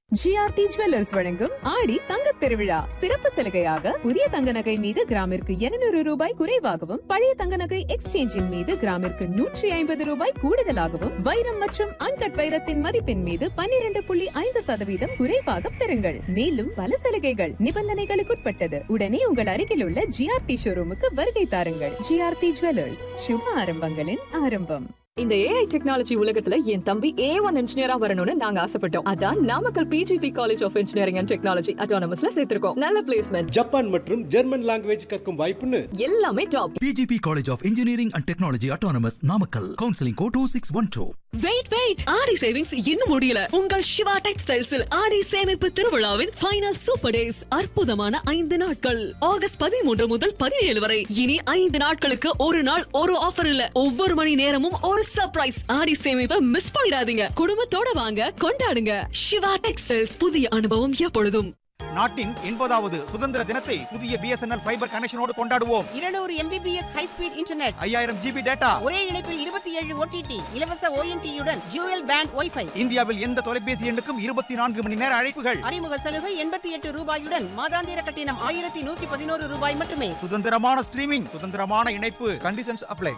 GRT jewellers வழங்கும் ஆடி தங்கத் திருவிழா சிறப்பு சலுகையாக புதிய தங்க நகை மீது கிராமிற்கு 200 ரூபாய் குறைவாகவும் பழைய தங்க நகை எக்ஸ்சேஞ்சின் மீது கிராமிற்கு நூற்றி ஐம்பது ரூபாய் கூடுதலாகவும் வைரம் மற்றும் அன்கட் வைரத்தின் மதிப்பின் மீது 12.5% புள்ளி ஐந்து சதவீதம் குறைவாக பெறுங்கள் மேலும் பல சலுகைகள் நிபந்தனைகளுக்குட்பட்டது உடனே உங்கள் அருகில் உள்ள ஜிஆர்டி ஷோரூமுக்கு வருகை தாருங்கள் ஜிஆர்டி ஜுவல்லர்ஸ் சுப ஆரம்பங்களின் ஆரம்பம் இந்த ஏஐ டெக்னாலஜி உலகத்துல என் தம்பி ஏ ஒன் இன்ஜினியரா வரணும்னு நாங்க ஆசைப்பட்டோம் அதான் Namakkal PGP college of engineering and technology அட்டானமஸ்ல சேர்த்திருக்கோம் நல்ல பிளேஸ்மெண்ட் ஜப்பான் மற்றும் ஜெர்மன் லாங்குவேஜ் கற்கும் வாய்ப்புன்னு எல்லாமே top PGP College of Engineering and Technology Autonomous Namakkal. Counseling code 2612. Wait wait Aadi savings இன்னும் முடியல உங்கள் சிவா டெக்ஸ்டைல்ஸில் ஆடி சேமிப்பு திருவிழாவின் ஃபைனல் சூப்பர் டேஸ் அற்புதமான ஐந்து நாட்கள் ஆகஸ்ட் பதிமூன்று முதல் பதினேழு வரை இனி ஐந்து நாட்களுக்கு ஒரு நாள் ஒரு ஆஃபர் இல்ல ஒவ்வொரு மணி நேரமும் ஒரு சர்ப்ரைஸ் ஆடி சேமிப்பை மிஸ் பண்ணிடாதீங்க குடும்பத்தோட வாங்க கொண்டாடுங்க சிவா டெக்ஸ்டைல்ஸ் புதிய அனுபவம் எப்பொழுதும் நாட்டின் எண்பதாவது சுதந்திர தினத்தை புதிய பிஎஸ்என்எல் ஃபைபர் கனெக்ஷனோடு கொண்டாடுவோம் இருநூறு எம்பிபிஎஸ் ஹை ஸ்பீட் இன்டர்நெட் ஐயாயிரம் ஜிபி டேட்டா ஒரே இணைப்பில் இருபத்தி ஏழு ஓடிடி இலவச ஓஎன்டியுடன் ஜூயல் பேண்ட் ஒய்ஃபை இந்தியாவில் எந்த தொலைபேசி எண்ணுக்கும் இருபத்தி நான்கு மணி நேர அழைப்புகள் அறிமுக சலுகை எண்பத்தி எட்டு ரூபாயுடன் மாதாந்திர கட்டணம் ஆயிரத்தி நூத்தி பதினோரு ரூபாய் மட்டுமே சுதந்திரமான ஸ்ட்ரீமிங் சுதந்திரமான இணைப்பு கண்டிஷன்ஸ் அப்ளை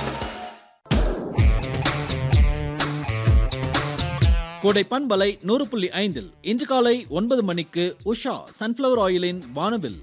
கோடை பண்பலை நூறு புள்ளி ஐந்தில் இன்று காலை ஒன்பது மணிக்கு உஷா சன்ஃப்ளவர் ஆயிலின் வானவில்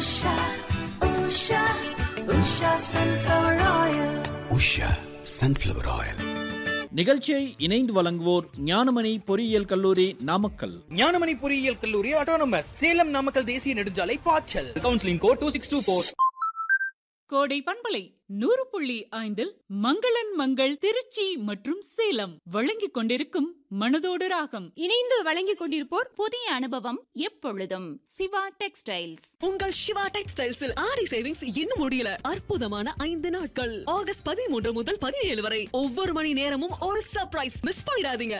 உஷா சன்ஃப்ளவர் ஆயில் நிகழ்ச்சியை இணைந்து வழங்குவோர் ஞானமணி பொறியியல் கல்லூரி நாமக்கல் ஞானமணி பொறியியல் கல்லூரி ஆட்டோனமஸ் சேலம் நாமக்கல் தேசிய நெடுஞ்சாலை பாய்ச்சல் counselling code two six two four கோடை பண்பலை நூறு புள்ளி ஐந்தில் மங்களன் மங்கள் திருச்சி மற்றும் சேலம் வழங்கிக் கொண்டிருக்கும் மனதோடு ராகம் இணைந்து வழங்கிக் கொண்டிருப்போர் புதிய அனுபவம் எப்பொழுதும் சிவா டெக்ஸ்டைல்ஸ் உங்கள் சிவா டெக்ஸ்டைல்ஸில் ஆடி சேவிங்ஸ் இன்னும் முடியல அற்புதமான ஐந்து நாட்கள் ஆகஸ்ட் பதிமூன்று முதல் பதினேழு வரை ஒவ்வொரு மணி நேரமும் ஒரு சர்ப்ரைஸ் மிஸ் பண்ணிடாதீங்க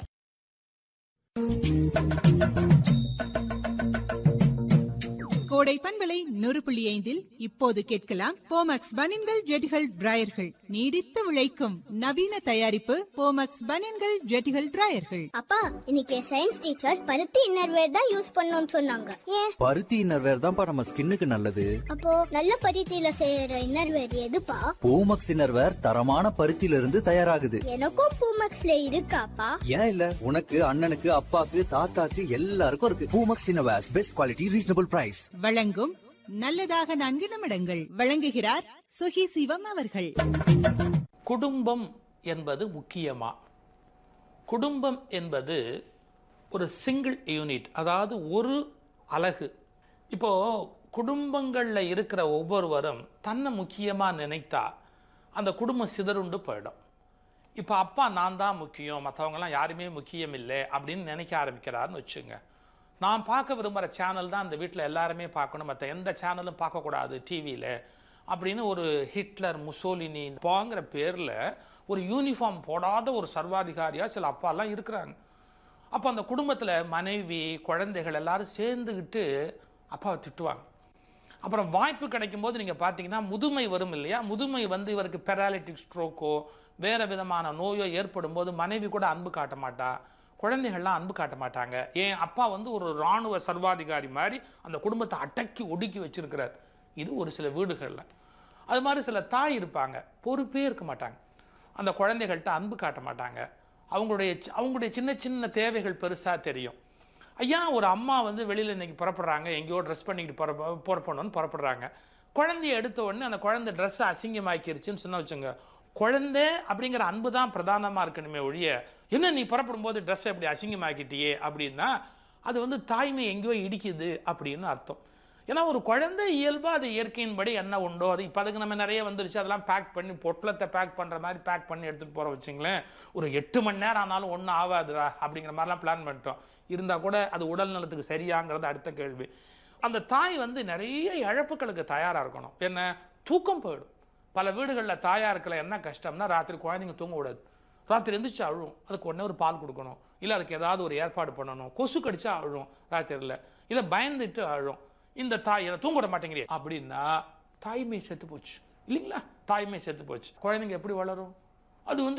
கோடை பண்பலை நூறு புள்ளி ஐந்தில் இப்போது கேட்கலாம் போமக்ஸ் பனின்கள் ஜெட்டிகள் டிராயர்கள் நீடித்து உழைக்கும் நவீன தயாரிப்பு போமக்ஸ் பனின்கள் ஜெட்டிகள் டிராயர்கள் அப்பா இன்னைக்கு சயின்ஸ் டீச்சர் பருத்தி இன்னர்வேர் தான் யூஸ் பண்ணணும்னு சொன்னாங்க ஏன் பருத்தி இன்னர்வேர் தான்ப்பா நம்ம ஸ்கின்னுக்கு நல்லது அப்போ நல்ல பருத்தியில செய்யற இன்னர்வேர் எதுப்பா பூமக்ஸ் இன்னர்வேர் தரமான பருத்தியில இருந்து தயாராகுது எனக்கும் பூமக்ஸ்ல இருக்காப்பா ஏன் இல்ல உனக்கு அண்ணனுக்கு அப்பாக்கு தாத்தாக்கு எல்லாருக்கும் இருக்கு Poomex innerwears best quality reasonable price வழங்கும் நல்லதாக நான்கு நிமிடங்கள் வழங்குகிறார் சுகி சிவம் அவர்கள் குடும்பம் என்பது முக்கியமா குடும்பம் என்பது ஒரு சிங்கிள் யூனிட் அதாவது ஒரு அலகு இப்போ குடும்பங்களில் இருக்கிற ஒவ்வொருவரும் தன்னை முக்கியமாக நினைத்தா அந்த குடும்பம் சிதறுண்டு போயிடும் இப்போ அப்பா நான் தான் முக்கியம் மற்றவங்களாம் யாருமே முக்கியம் இல்லை அப்படின்னு நினைக்க ஆரம்பிக்கிறாருன்னு வச்சுங்க நான் பார்க்க விரும்புகிற சேனல் தான் அந்த வீட்டில் எல்லாருமே பார்க்கணும் மற்ற எந்த சேனலும் பார்க்கக்கூடாது டிவியில் அப்படின்னு ஒரு ஹிட்லர் முசோலினி பாங்கிற பேரில் ஒரு யூனிஃபார்ம் போடாத ஒரு சர்வாதிகாரியாக சில அப்பாலாம் இருக்கிறாங்க அப்போ அந்த குடும்பத்தில் மனைவி குழந்தைகள் எல்லாரும் சேர்ந்துக்கிட்டு அப்பாவை திட்டுவாங்க அப்புறம் வாய்ப்பு கிடைக்கும் போது நீங்கள் பார்த்தீங்கன்னா முதுமை வரும் இல்லையா முதுமை வந்து இவருக்கு பெராலிட்டிக் ஸ்ட்ரோக்கோ வேறு விதமான நோயோ ஏற்படும் போது மனைவி கூட அன்பு காட்ட மாட்டா குழந்தைகள்லாம் அன்பு காட்ட மாட்டாங்க ஏன் அப்பா வந்து ஒரு இராணுவ சர்வாதிகாரி மாதிரி அந்த குடும்பத்தை அடக்கி ஒடுக்கி வச்சிருக்கிறார் இது ஒரு சில வீடுகளில் அது மாதிரி சில தாய் இருப்பாங்க பொறுப்பே இருக்க மாட்டாங்க அந்த குழந்தைகள்கிட்ட அன்பு காட்ட மாட்டாங்க அவங்களுடைய சி- அவங்களுடைய சின்ன சின்ன தேவைகள் பெருசாக தெரியும் ஐயா ஒரு அம்மா வந்து வெளியில் இன்னைக்கு புறப்படுறாங்க எங்கேயோ ட்ரெஸ் பண்ணிக்கிட்டு புறப்ப புறப்படணும்னு புறப்படுறாங்க குழந்தைய எடுத்த உடனே அந்த குழந்தை ட்ரெஸ்ஸை அசிங்கமாக்கிருச்சுன்னு சொன்ன வச்சுங்க குழந்தை அப்படிங்கிற அன்பு தான் பிரதானமாக இருக்கணுமே ஒழிய என்ன நீ புறப்படும் போது ட்ரெஸ்ஸை இப்படி அசிங்கமாக்கிட்டியே அப்படின்னா அது வந்து தாய்மை எங்கேயோ இடிக்குது அப்படின்னு அர்த்தம் ஏன்னா ஒரு குழந்தை இயல்பாக அது இயற்கையின்படி என்ன உண்டோ அது இப்போ அதுக்கு நம்ம நிறைய வந்துருச்சு அதெல்லாம் பேக் பண்ணி பொட்டலத்தை பேக் பண்ணுற மாதிரி பேக் பண்ணி எடுத்துகிட்டு போகிற வச்சுங்களேன் ஒரு எட்டு மணி நேரம் ஆனாலும் ஒன்றும் ஆகாதுடா அப்படிங்கிற மாதிரிலாம் பிளான் பண்ணிட்டோம் இருந்தால் கூட அது உடல் நலத்துக்கு சரியாங்கிறது அடுத்த கேள்வி அந்த தாய் வந்து நிறைய இழப்புகளுக்கு தயாராக இருக்கணும் என்ன தூக்கம் போயிடும் பல வீடுகளில் தாயாருக்குள்ள என்ன கஷ்டம்னா ராத்திரி குழந்தைங்க தூங்க விடாது ராத்திரி எந்திரிச்சு அழுவும் அதுக்கு உடனே ஒரு பால் கொடுக்கணும் இல்லை அதுக்கு ஏதாவது ஒரு ஏற்பாடு பண்ணணும் கொசு கடிச்சா அழுவும் ராத்திரியில் இல்லை பயந்துட்டு அழும் இந்த தாய் என்னை தூங்க விட மாட்டேங்கிறீ அப்படின்னா தாய்மை செத்து போச்சு இல்லைங்களா தாய்மை செத்து போச்சு குழந்தைங்க எப்படி வளரும் அது வந்து